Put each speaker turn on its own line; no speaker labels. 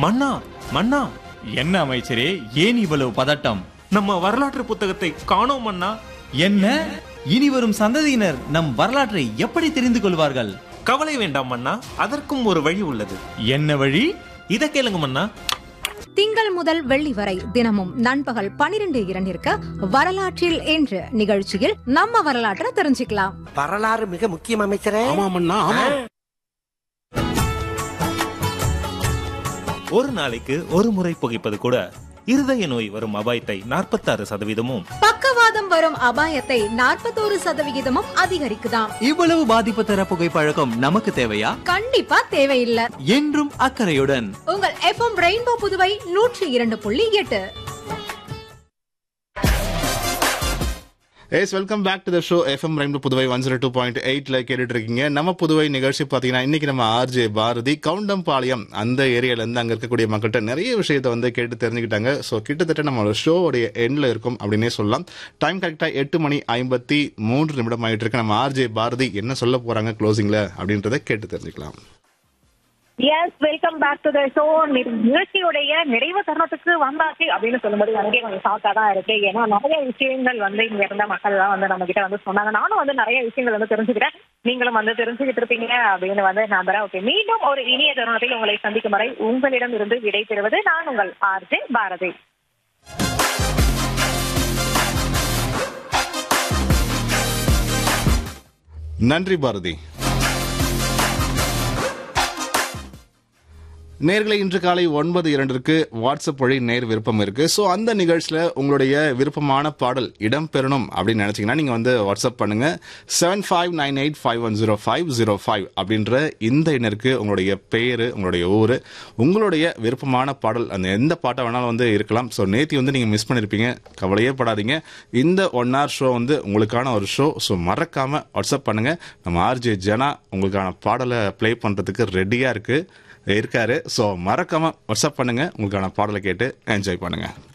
மன்னா மன்னா
என்ன அமைச்சரே ஏன் இவ்வளவு பதட்டம்
நம்ம வரலாற்று புத்தகத்தை காணோம் மன்னா
என்ன இனி வரும் சந்ததியினர் நம் வரலாற்றை எப்படி தெரிந்து கொள்வார்கள்
கவலை வேண்டாம் மன்னா அதற்கும் ஒரு வழி உள்ளது
என்ன வழி
இத கேளுங்க மன்னா
திங்கள் முதல் வெள்ளி வரை தினமும் நண்பகல் பனிரெண்டு இரண்டிற்கு வரலாற்றில் என்று நிகழ்ச்சியில் நம்ம வரலாற்றை தெரிஞ்சுக்கலாம்
வரலாறு மிக முக்கியம் அமைச்சரே
ஆமாமண்ணா ஆமா
ஒரு நாளைக்கு ஒரு முறை புகைப்பது கூட இருதய நோய் வரும் அபாயத்தை நாற்பத்தாறு சதவீதமும்
பக்கவாதம் வரும் அபாயத்தை நாற்பத்தோரு சதவிகிதமும் அதிகரிக்குதாம்
இவ்வளவு பாதிப்பு தர புகைப்பழக்கம் நமக்கு தேவையா
கண்டிப்பா தேவையில்லை
என்றும் அக்கறையுடன்
உங்கள் எஃப்எம் ரெயின்போ புதுவை நூற்றி இரண்டு புள்ளி எட்டு
yes welcome back to the show FM ரெண்டு Puduvai one zero two point எயிட்ல கேட்டுட்டு இருக்கீங்க நம்ம புதுவை நிகழ்ச்சி பாத்தீங்கன்னா இன்னைக்கு நம்ம ஆர்ஜே பாரதி கவுண்டம்பாளையம் அந்த ஏரியால இருந்து அங்க இருக்கக்கூடிய மக்கள்கிட்ட நிறைய விஷயத்தை வந்து கேட்டு தெரிஞ்சுக்கிட்டாங்க ஸோ கிட்டத்தட்ட நம்ம ஷோவுடைய எண்ட்ல இருக்கும் அப்படின்னே சொல்லலாம் டைம் கரெக்டா எட்டு மணி ஐம்பத்தி மூன்று நிமிடம் ஆயிட்டு இருக்கு நம்ம ஆர்ஜே பாரதி என்ன சொல்ல போறாங்க க்ளோசிங்ல அப்படின்றத கேட்டு தெரிஞ்சுக்கலாம்
yes welcome back to the show நிகழ்ச்சியுடைய நிறைவு தருணத்துக்கு வந்தாச்சு அப்படின்னு சொல்லும்போது எனக்கே கொஞ்சம் ஷாக்கா தான் இருக்கு ஏன்னா நிறைய விஷயங்கள் வந்து இங்க இருந்த மக்கள் எல்லாம் வந்து நம்ம கிட்ட வந்து சொன்னாங்க நானும் வந்து நிறைய விஷயங்கள் வந்து தெரிஞ்சுக்கிறேன் நீங்களும் வந்து தெரிஞ்சுக்கிட்டு இருப்பீங்க அப்படின்னு வந்து நம்புறேன் ஓகே மீண்டும் ஒரு இனிய தருணத்தில் உங்களை சந்திக்கும் வரை உங்களிடம் இருந்து விடை பெறுவது நான் உங்கள் ஆர்ஜே பாரதி
நன்றி பாரதி நேர்களை இன்று காலை ஒன்பது இரண்டிற்கு வாட்ஸ்அப் வழி நேர் விருப்பம் இருக்கு ஸோ அந்த நிகழ்ச்சியில் உங்களுடைய விருப்பமான பாடல் இடம் பெறணும் அப்படின்னு நினைச்சீங்கன்னா நீங்க வந்து வாட்ஸ்அப் பண்ணுங்க seven five nine eight five one zero five zero five அப்படின்ற இந்த எண்ணிற்கு உங்களுடைய பெயர் உங்களுடைய ஊர் உங்களுடைய விருப்பமான பாடல் அந்த எந்த பாட்டை வேணாலும் வந்து இருக்கலாம் ஸோ நேத்தி வந்து நீங்க மிஸ் பண்ணிருப்பீங்க கவலையே படாதீங்க இந்த ஒன் ஹவர் ஷோ வந்து உங்களுக்கான ஒரு ஷோ ஸோ மறக்காம வாட்ஸ்அப் பண்ணுங்க நம்ம ஆர்ஜே ஜனா உங்களுக்கான பாடலை ப்ளே பண்றதுக்கு ரெடியா இருக்கு இருக்காரு ஸோ மறக்காம வாட்ஸ்அப் பண்ணுங்க உங்களுக்கான பாடலை கேட்டு என்ஜாய் பண்ணுங்க